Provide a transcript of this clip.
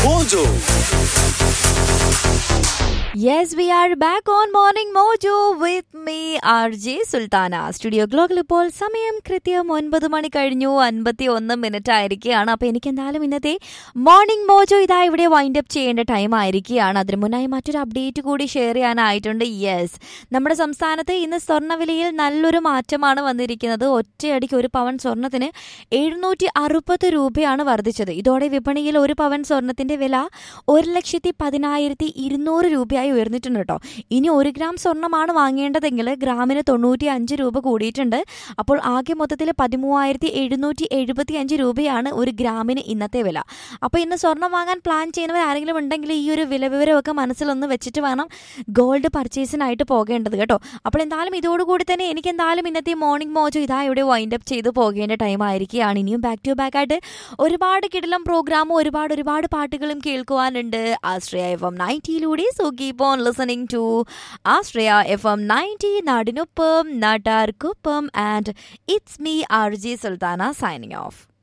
Mojo. Yes, we are back on Morning Mojo with me, RJ Sultana. Studio ഗ്ലോക്കിൽ ഇപ്പോൾ സമയം കൃത്യം ഒൻപത് മണി കഴിഞ്ഞു അൻപത്തി ഒന്ന് മിനിറ്റ് ആയിരിക്കുകയാണ് അപ്പോൾ എനിക്ക് എന്തായാലും ഇന്നത്തെ മോർണിംഗ് മോജോ ഇതാ ഇവിടെ വൈൻഡ് അപ്പ് ചെയ്യേണ്ട ടൈം ആയിരിക്കുകയാണ് അതിന് മുന്നായി മറ്റൊരു അപ്ഡേറ്റ് കൂടി ഷെയർ ചെയ്യാനായിട്ടുണ്ട് യെസ് നമ്മുടെ സംസ്ഥാനത്ത് ഇന്ന് സ്വർണ്ണവിലയിൽ നല്ലൊരു മാറ്റമാണ് വന്നിരിക്കുന്നത് ഒറ്റയടിക്ക് ഒരു പവൻ സ്വർണ്ണത്തിന് എഴുന്നൂറ്റി അറുപത് രൂപയാണ് വർദ്ധിച്ചത് ഇതോടെ വിപണിയിൽ ഒരു പവൻ സ്വർണത്തിന്റെ വില ഒരു ലക്ഷത്തി പതിനായിരത്തി ഇരുന്നൂറ് രൂപയായി ഉയർന്നിട്ടുണ്ട് കേട്ടോ ഇനി ഒരു ഗ്രാം സ്വർണ്ണമാണ് വാങ്ങേണ്ടതെങ്കിൽ ഗ്രാമിന് തൊണ്ണൂറ്റി അഞ്ച് രൂപ കൂടിയിട്ടുണ്ട് അപ്പോൾ ആകെ മൊത്തത്തിൽ പതിമൂവായിരത്തി എഴുന്നൂറ്റി എഴുപത്തി അഞ്ച് രൂപയാണ് ഒരു ഗ്രാമിന് ഇന്നത്തെ വില അപ്പോൾ ഇന്ന് സ്വർണം വാങ്ങാൻ പ്ലാൻ ചെയ്യുന്നവർ ആരെങ്കിലും ഉണ്ടെങ്കിൽ ഈ ഒരു വില വിവരമൊക്കെ മനസ്സിലൊന്ന് വെച്ചിട്ട് വേണം ഗോൾഡ് പർച്ചേസിനായിട്ട് പോകേണ്ടത് കേട്ടോ അപ്പോൾ എന്തായാലും ഇതോടുകൂടി തന്നെ എനിക്ക് എന്തായാലും ഇന്നത്തെ മോർണിംഗ് മോജോ ഇതാ ഇവിടെ വൈൻഡ് അപ്പ് ചെയ്ത് പോകേണ്ട ടൈം ആയിരിക്കുകയാണ് ഇനിയും ബാക്ക് ടു ബാക്ക് ആയിട്ട് ഒരുപാട് കിടിലം പ്രോഗ്രാമും ഒരുപാട് ഒരുപാട് പാട്ടുകളും കേൾക്കുവാനുണ്ട് ആശ്രയ എഫ് എം നയൻറ്റിയിലൂടെ so keep on listening to Ashraya F M ninety നാടിനൊപ്പം നാട്ടാർക്കൊപ്പം and it's me R J Sultana signing of